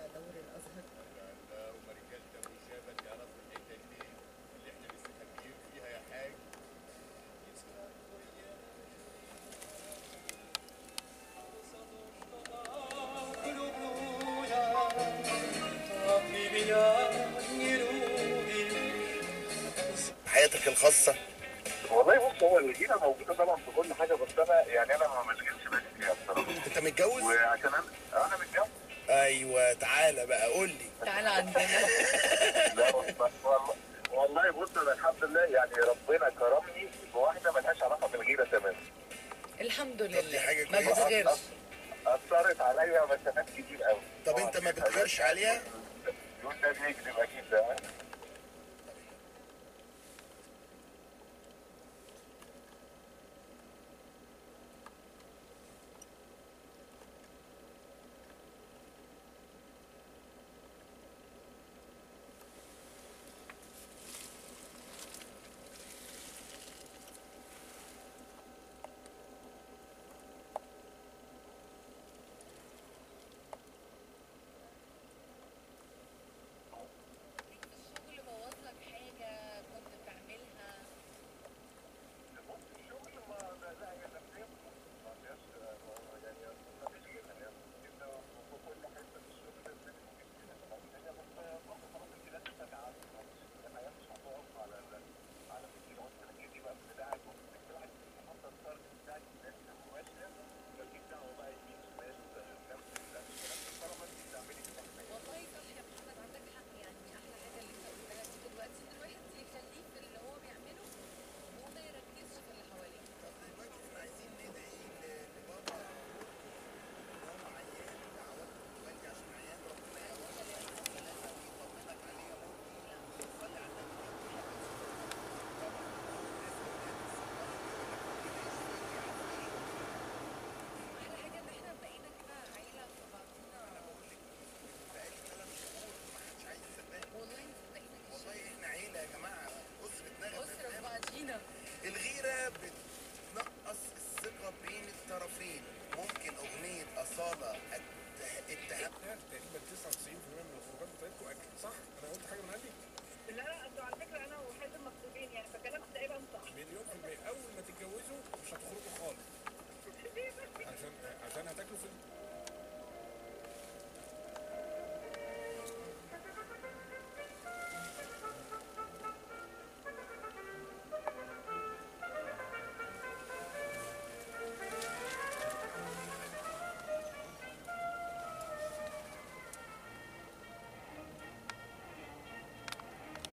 دور الازهر هم رجالة ابو شابة يعرفوا الحتة دي اللي احنا لسه خارجين فيها يا حاج حياتك الخاصة والله بص هو الغيره موجوده طبعا في كل حاجه بس انا يعني انا ما بشغلش بالي فيها بصراحه انت متجوز؟ وعشان انا انا متجوز ايوه تعالى بقى قول لي تعالى عندنا لا والله والله- والله بص انا الحمد لله يعني ربنا كرمني بواحده ملهاش علاقه بالغيره تماما الحمد طب دي حاجة لله ما كويسة. بتغيرش اثرت عليا مسافات كتير قوي طب انت ما بتغيرش عليها؟ يقول ده بيكذب اكيد ده